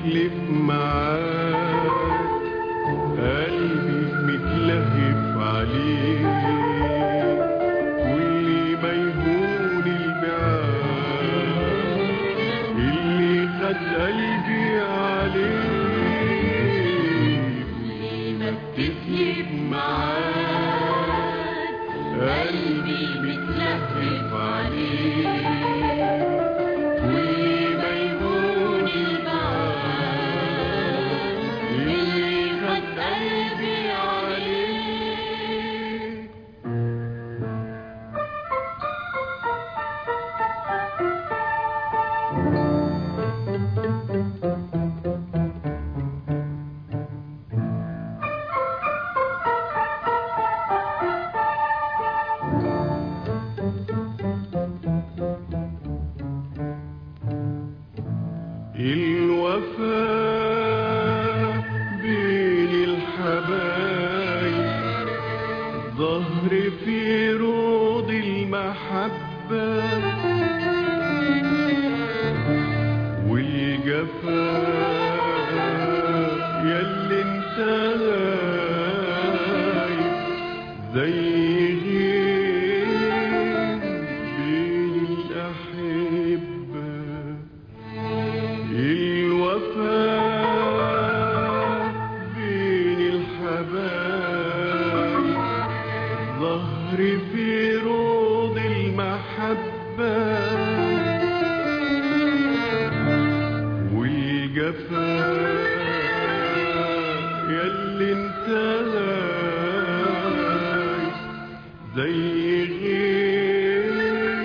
بتخلف معاك قلبي متلهف عليك كل ما يهون البعاد اللي خد قلبي عليك ما بتخلف معاك قلبي متلهف عليك كل ما يهون البعاد اللي خد قلبي عليك الوفاء بين الحبايب ظهر في روض المحبة والجفاء ياللي انت غايب زي غيم بين الأحبة الوفاء بين الحبايب ظهر في روض المحبة والجفاء ياللي انت غايب زي غير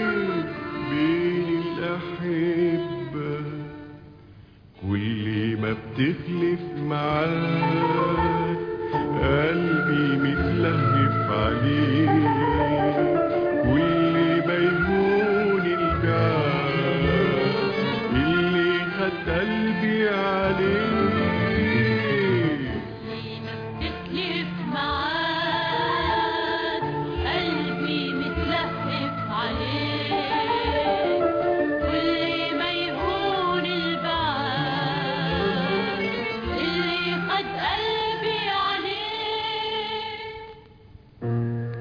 بين الأحبة كل ما بتخلف معاك قلبي متلهف عليك كل ما يهون البعاد اللي خد قلبي عليك بتخلف معاك قلبي متلهف عليك كل ما يهون البعاد اللي خد قلبي عليك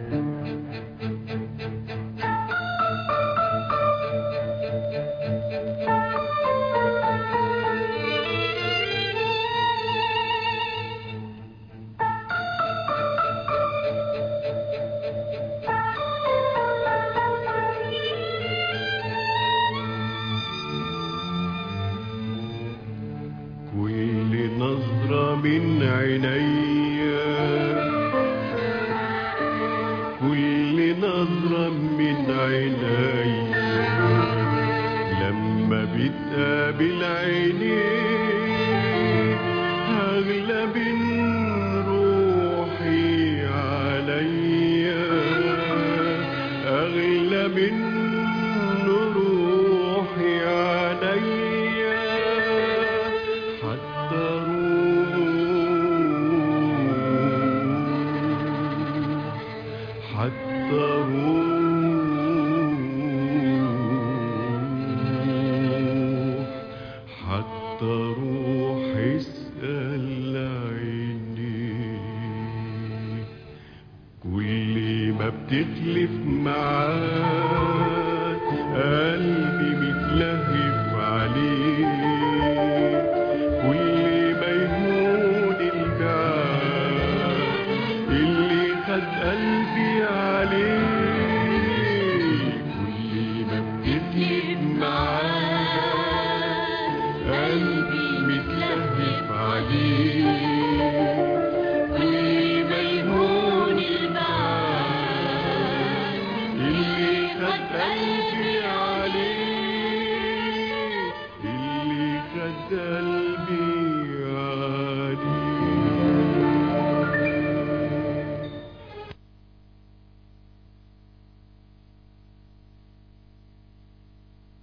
كل نظرة من عينيا كل نظرة من عينيا لما بتقابل عيني أغلى من روحي عليا أغلى من روحي عليا حتى روح حتى روح حتى روح اسأل عيني كل ما بتخلف معاك قلبي متلهف عليك كل ما يهون البعاد اللي خد قلبي عليك كل ما بتخلف معاك قلبي متلهف عليك كل ما يهون البعاد اللي خد قلبي عليك اللي خد قلبي